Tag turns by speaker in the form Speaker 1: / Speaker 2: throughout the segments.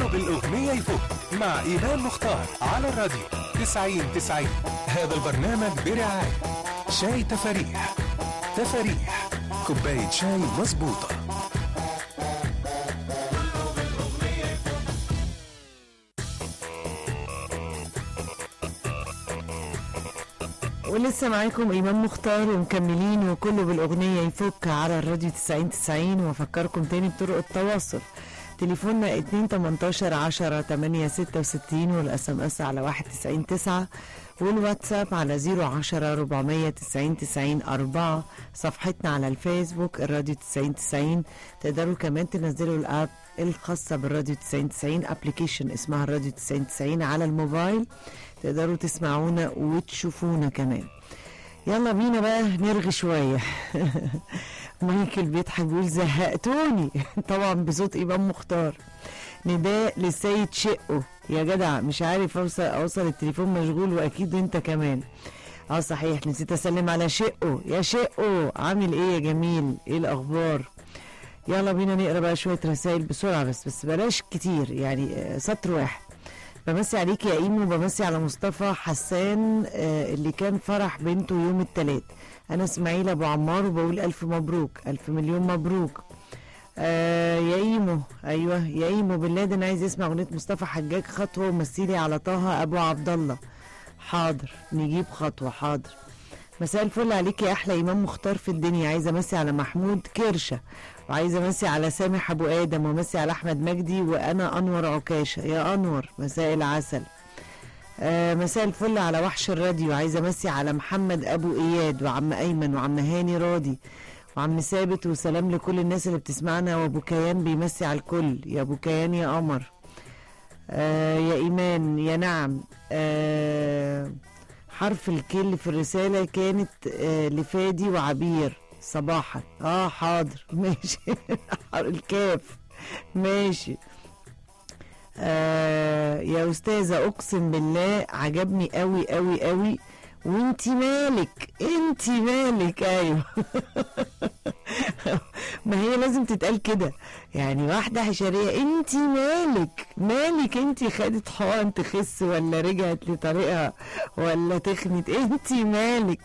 Speaker 1: بالأغنية يفوق مع إيمان مختار على الراديو 90 90 هذا البرنامج برعاية شاي تفاريح تفاريح كوباية شاي مظبوطة
Speaker 2: ولسه معاكم إمام مختار ومكملين وكله بالأغنية يفك على الراديو 90 90 وأفكركم تاني بطرق التواصل تليفوننا 2 18 10 8 66 والاس ام اس على 1 90 9 والواتساب على 010 490 90 4 صفحتنا على الفيسبوك الراديو 90 90 تقدروا كمان تنزلوا الاب الخاصة بالراديو 90 90 ابلكيشن اسمها الراديو 90 90 على الموبايل تقدروا تسمعونا وتشوفونا كمان يلا بينا بقى نرغي شوية مايكل بيضحك بيقول زهقتوني طبعا بصوت إمام مختار نداء للسيد شقه يا جدع مش عارف اوصل اوصل التليفون مشغول واكيد انت كمان اه صحيح نسيت اسلم على شقه يا شقه عامل ايه يا جميل ايه الاخبار يلا بينا نقرا بقى شويه رسائل بسرعه بس بس بلاش كتير يعني آه، سطر واحد بمسي عليك يا ايمو وبمسي على مصطفى حسان آه، اللي كان فرح بنته يوم التلات انا اسماعيل ابو عمار وبقول الف مبروك الف مليون مبروك آه يا ايمو ايوه يا ايمو بن لادن عايز يسمع اغنيه مصطفى حجاج خطوه ومثيلي على طه ابو عبد الله حاضر نجيب خطوه حاضر مساء الفل عليك يا احلى امام مختار في الدنيا عايزه امسي على محمود كرشه وعايزه امسي على سامح ابو ادم ومسي على احمد مجدي وانا انور عكاشه يا انور مساء العسل آه مساء الفل على وحش الراديو عايزه امسي على محمد ابو اياد وعم ايمن وعم هاني راضي وعم ثابت وسلام لكل الناس اللي بتسمعنا وابو كيان بيمسي على الكل يا ابو كيان يا قمر آه يا ايمان يا نعم آه حرف الكل في الرسالة كانت آه لفادي وعبير صباحا اه حاضر ماشي الكاف ماشي آه يا استاذة اقسم بالله عجبني قوي قوي قوي وانتي مالك انتي مالك ايوه ما هي لازم تتقال كده يعني واحدة حشرية انتي مالك مالك انتي خدت حقن تخس ولا رجعت لطريقها ولا تخنت انتي مالك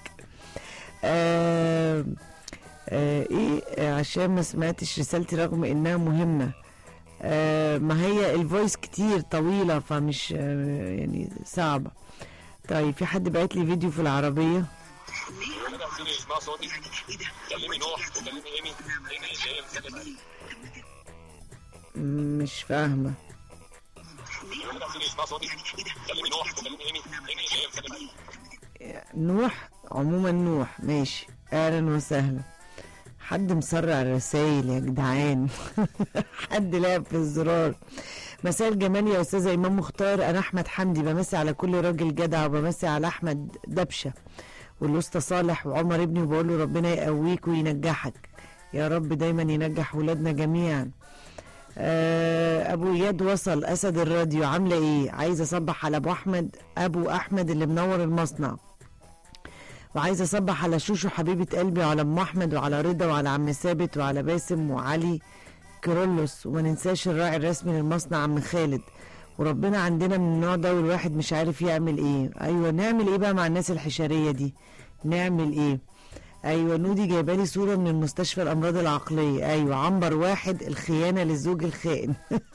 Speaker 2: آه آه ايه آه، عشان ما سمعتش رسالتي رغم انها مهمة آه ما هي الفويس كتير طويلة فمش آه يعني صعبة طيب في حد بعت لي فيديو في العربية
Speaker 3: عايزين يسمعوا صوتي كلمي نوح كلمي ايمي ايمي اللي هي الفتاة
Speaker 2: مش فاهمة
Speaker 3: عايزين يسمعوا صوتي كلمي نوح كلمي ايمي ايمي اللي هي الفتاة
Speaker 2: نوح عموما نوح ماشي اهلا وسهلا حد مسرع الرسايل يا جدعان حد لعب في الزرار مساء الجمال يا استاذه امام مختار انا احمد حمدي بمسي على كل راجل جدع وبمسي على احمد دبشه والاسطى صالح وعمر ابني وبقول له ربنا يقويك وينجحك يا رب دايما ينجح ولادنا جميعا آه، ابو اياد وصل اسد الراديو عامله ايه عايزه اصبح على ابو احمد ابو احمد اللي منور المصنع وعايزه اصبح على شوشو حبيبه قلبي وعلى ام احمد وعلى رضا وعلى عم ثابت وعلى باسم وعلي كرولوس وما ننساش الراعي الرسمي للمصنع عم خالد وربنا عندنا من النوع ده والواحد مش عارف يعمل ايه ايوه نعمل ايه بقى مع الناس الحشريه دي نعمل ايه ايوه نودي جايبالي صوره من المستشفى الامراض العقليه ايوه عنبر واحد الخيانه للزوج الخائن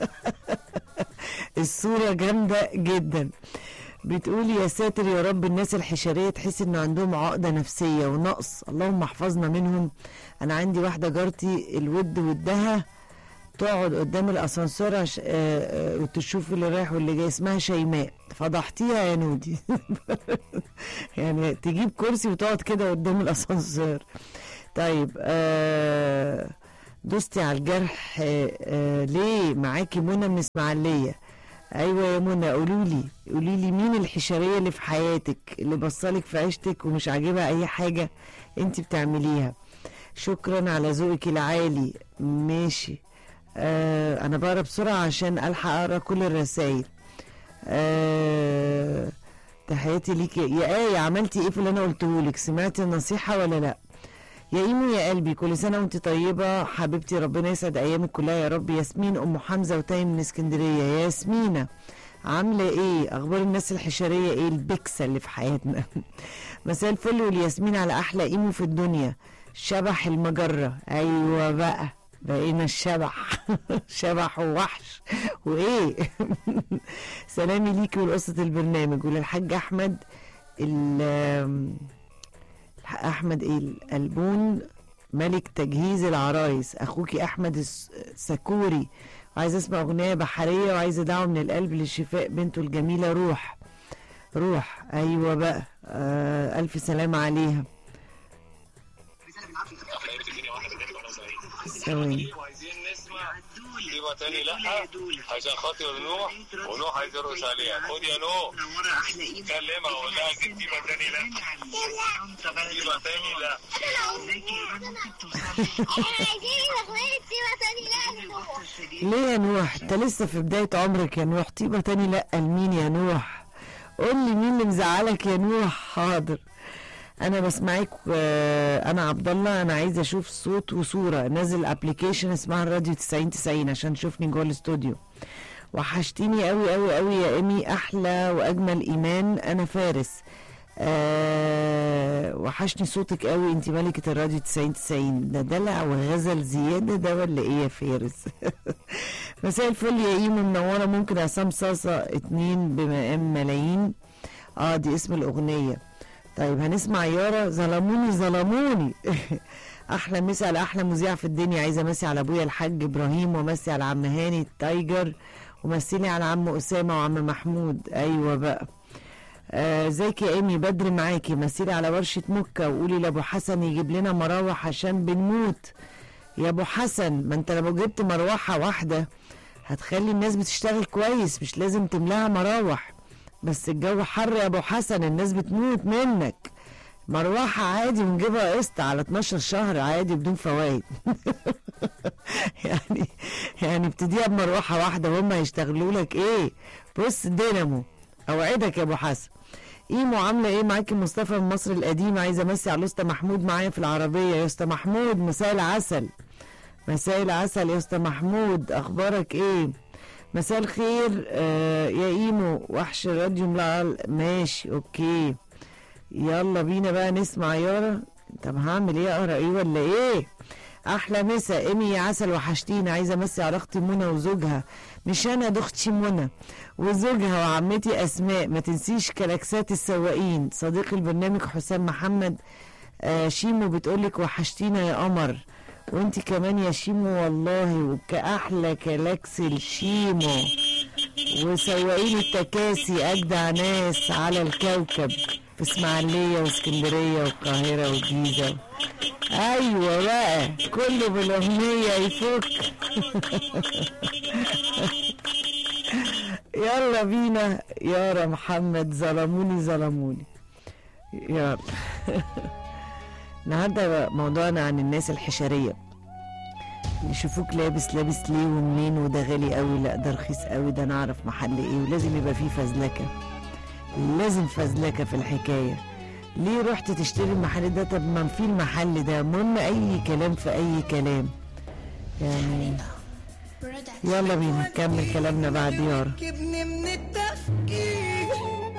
Speaker 2: الصوره جامده جدا بتقول يا ساتر يا رب الناس الحشريه تحس ان عندهم عقده نفسيه ونقص اللهم احفظنا منهم انا عندي واحده جارتي الود ودها تقعد قدام الاسانسير عش... آه، آه، وتشوف اللي رايح واللي جاي اسمها شيماء فضحتيها يا نودي يعني تجيب كرسي وتقعد كده قدام الاسانسير طيب آه دوستي على الجرح آه آه ليه معاكي منى من اسماعيليه ايوه يا منى قولوا لي قولي لي مين الحشريه اللي في حياتك اللي بصلك في عيشتك ومش عاجبها اي حاجه انت بتعمليها شكرا على ذوقك العالي ماشي آه انا بقرا بسرعه عشان الحق اقرا كل الرسائل آه تحياتي ليك يا ايه عملتي ايه في اللي انا قلته لك سمعتي النصيحه ولا لا يا ايمو يا قلبي كل سنه وانت طيبه حبيبتي ربنا يسعد ايامك كلها يا رب ياسمين ام حمزه وتايم من اسكندريه يا ياسمينه عامله ايه اخبار الناس الحشريه ايه البكسه اللي في حياتنا مساء الفل والياسمين على احلى ايمو في الدنيا شبح المجره ايوه بقى بقينا الشبح شبح ووحش وايه سلامي ليكي ولقصه البرنامج وللحاج احمد ال- احمد ايه الالبون ملك تجهيز العرايس اخوكي احمد الس- سكوري وعايز اسمع اغنيه بحريه وعايزه دعوه من القلب لشفاء بنته الجميله روح روح ايوه بقى آه الف سلامه عليها
Speaker 3: احنا الدنيا واحده كده وانا صغير
Speaker 2: ثواني
Speaker 3: وعايزين نسمع طيبه تاني لا عشان خاطر نوح ونوح عايز يرقص عليها خد يا نوح
Speaker 4: منورة أحلى إيد
Speaker 3: كلمها وقول لها جيب طيبه تاني لا طيبه تاني لا
Speaker 4: ازيك يا إيمان ممكن توصلي
Speaker 5: عايزين اغنية سيبة تاني لا
Speaker 4: بطل سجاير
Speaker 2: ليه يا نوح انت لسه في بدايه عمرك يا نوح طيبه تاني لا لمين يا نوح قول لي مين اللي مزعلك يا نوح حاضر انا بسمعك آه، انا عبد الله انا عايزه اشوف صوت وصوره نزل ابلكيشن اسمها الراديو 90 90 عشان تشوفني جوه الاستوديو وحشتيني قوي قوي قوي يا ايمي احلى واجمل ايمان انا فارس أه وحشني صوتك قوي انت ملكه الراديو 90 90 ده دلع وغزل زياده ده ولا ايه يا فارس مساء الفل يا ايمو منوره ممكن عصام صاصه اتنين بمقام ملايين اه دي اسم الاغنيه طيب هنسمع يارا ظلموني ظلموني احلى مسا على احلى مذيع في الدنيا عايزه امسي على ابويا الحاج ابراهيم وامسي على عم هاني التايجر ومثلي على عم اسامه وعم محمود ايوه بقى آه، ازيك يا ايمي بدر معاكي مثلي على ورشه مكه وقولي لابو حسن يجيب لنا مراوح عشان بنموت يا ابو حسن ما انت لو جبت مروحه واحده هتخلي الناس بتشتغل كويس مش لازم تملاها مراوح بس الجو حر يا ابو حسن الناس بتموت منك مروحة عادي ونجيبها قسط على 12 شهر عادي بدون فوائد يعني يعني ابتديها بمروحة واحدة وهم هيشتغلوا لك ايه بص دينامو اوعدك يا ابو حسن ايمو عامله ايه معاكي مصطفى من مصر القديمه عايزه امسي على اسطى محمود معايا في العربيه يا اسطى محمود مساء العسل مساء العسل يا اسطى محمود اخبارك ايه مساء الخير آه يا ايمو وحش الراديو ملعل ماشي اوكي يلا بينا بقى نسمع يارا طب هعمل ايه اقرا ايه ولا ايه احلى مسا ايمي يا عسل وحشتيني عايزه امسي على اختي منى وزوجها مش انا ده اختي منى وزوجها وعمتي اسماء ما تنسيش كلاكسات السواقين صديق البرنامج حسام محمد آه شيمو بتقولك وحشتينا يا قمر وانت كمان يا شيمو والله وكأحلى كلاكس الشيمو وسواقين التكاسي اجدع ناس على الكوكب في اسماعيليه واسكندريه والقاهره والجيزه ايوه بقى كله بالاغنيه يفك يلا بينا يارا محمد ظلموني ظلموني يلا النهارده موضوعنا عن الناس الحشريه يشوفوك لابس لابس ليه ومنين وده غالي قوي لا ده رخيص قوي ده نعرف محل ايه ولازم يبقى فيه فزلكه لازم فزلكه في الحكايه ليه رحت تشتري المحل ده طب ما في المحل ده المهم اي كلام في اي كلام يعني يلا بينا نكمل كلامنا بعد يارا
Speaker 6: جبني من التفكير